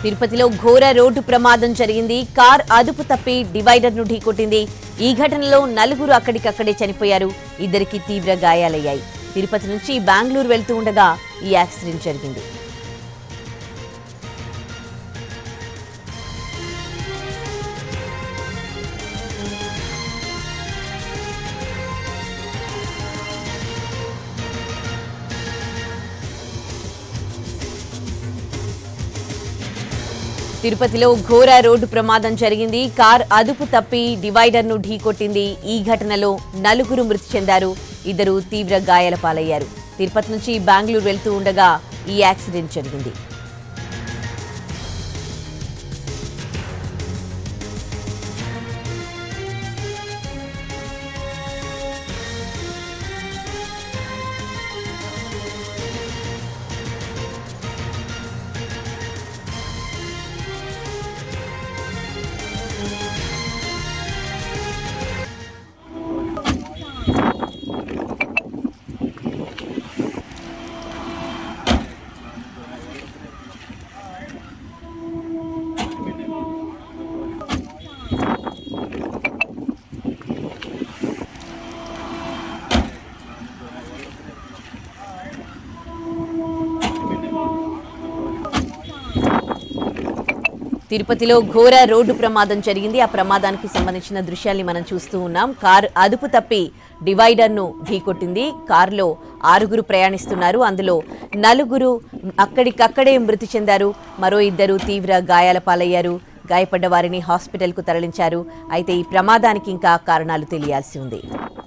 తిరుపతిలో ఘోర రోడ్డు ప్రమాదం జరిగింది కార్ అదుపు తప్పి డివైడర్ ను ఢీకొట్టింది ఈ ఘటనలో నలుగురు అక్కడికక్కడే చనిపోయారు ఇద్దరికి తీవ్ర గాయాలయ్యాయి తిరుపతి నుంచి బెంగళూరు వెళ్తూ ఉండగా ఈ యాక్సిడెంట్ జరిగింది తిరుపతిలో ఘోర రోడ్డు ప్రమాదం జరిగింది కార్ అదుపు తప్పి డివైడర్ ను ఢీకొట్టింది ఈ ఘటనలో నలుగురు మృతి చెందారు ఇద్దరు తీవ్ర గాయాల పాలయ్యారు తిరుపతి నుంచి బెంగళూరు వెళ్తూ ఉండగా ఈ యాక్సిడెంట్ జరిగింది తిరుపతిలో ఘోర రోడ్డు ప్రమాదం జరిగింది ఆ ప్రమాదానికి సంబంధించిన దృశ్యాల్ని మనం చూస్తూ ఉన్నాం కార్ అదుపు తప్పి డివైడర్ ను ఢీకొట్టింది కారులో ఆరుగురు ప్రయాణిస్తున్నారు అందులో నలుగురు అక్కడికక్కడే మృతి చెందారు మరో ఇద్దరు తీవ్ర గాయాల పాలయ్యారు గాయపడ్డ వారిని హాస్పిటల్కు తరలించారు అయితే ఈ ప్రమాదానికి ఇంకా కారణాలు తెలియాల్సి ఉంది